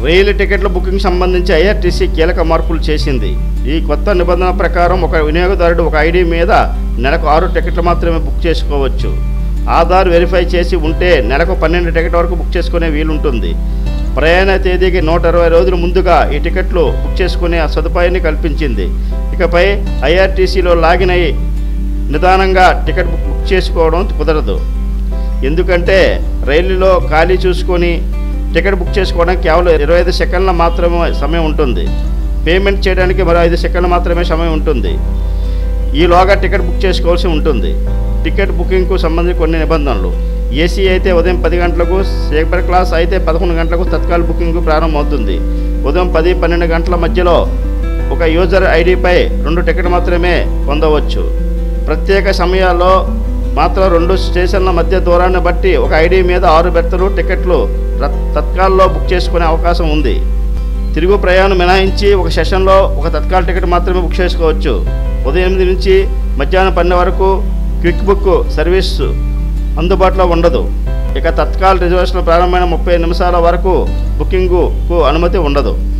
రైలు టికెట్ల బుకింగ్ సంబంధించి ఐఆర్టీసీ కీలక మార్పులు చేసింది ఈ కొత్త నిబంధన ప్రకారం ఒక వినియోగదారుడు ఒక ఐడి మీద నెలకు ఆరు టికెట్లు మాత్రమే బుక్ చేసుకోవచ్చు ఆధార్ వెరిఫై చేసి ఉంటే నెలకు పన్నెండు టికెట్ వరకు బుక్ చేసుకునే వీలుంటుంది ప్రయాణ తేదీకి నూట ఇరవై రోజుల ముందుగా ఈ టికెట్లు బుక్ చేసుకునే సదుపాయాన్ని కల్పించింది ఇకపై ఐఆర్టీసీలో లాగిన్ అయి నిదానంగా టికెట్ బుక్ బుక్ చేసుకోవడం కుదరదు ఎందుకంటే రైలులో ఖాళీ చూసుకొని టికెట్ బుక్ చేసుకోవడానికి కేవలం ఇరవై ఐదు సెకండ్ల మాత్రమే సమయం ఉంటుంది పేమెంట్ చేయడానికి మరో ఐదు సెకండ్లు మాత్రమే సమయం ఉంటుంది ఈలోగా టికెట్ బుక్ చేసుకోవాల్సి ఉంటుంది టికెట్ బుకింగ్కు సంబంధించి కొన్ని నిబంధనలు ఏసీ అయితే ఉదయం పది గంటలకు స్లీపర్ క్లాస్ అయితే పదకొండు గంటలకు తత్కాల్ బుకింగ్ ప్రారంభమవుతుంది ఉదయం పది పన్నెండు గంటల మధ్యలో ఒక యూజర్ ఐడిపై రెండు టికెట్ మాత్రమే పొందవచ్చు ప్రత్యేక సమయాల్లో మాత్రం రెండు స్టేషన్ల మధ్య దూరాన్ని బట్టి ఒక ఐడి మీద ఆరు బెర్తలు టికెట్లు ర- తత్కాల్లో బుక్ చేసుకునే అవకాశం ఉంది తిరుగు ప్రయాణం మినహాయించి ఒక సెషన్లో ఒక తత్కాల్ టికెట్ మాత్రమే బుక్ చేసుకోవచ్చు ఉదయం ఎనిమిది నుంచి మధ్యాహ్నం పన్నెండు వరకు క్విక్ బుక్ సర్వీస్ అందుబాటులో ఉండదు ఇక తత్కాల్ రిజర్వేషన్ ప్రారంభమైన ముప్పై నిమిషాల వరకు బుకింగ్కు అనుమతి ఉండదు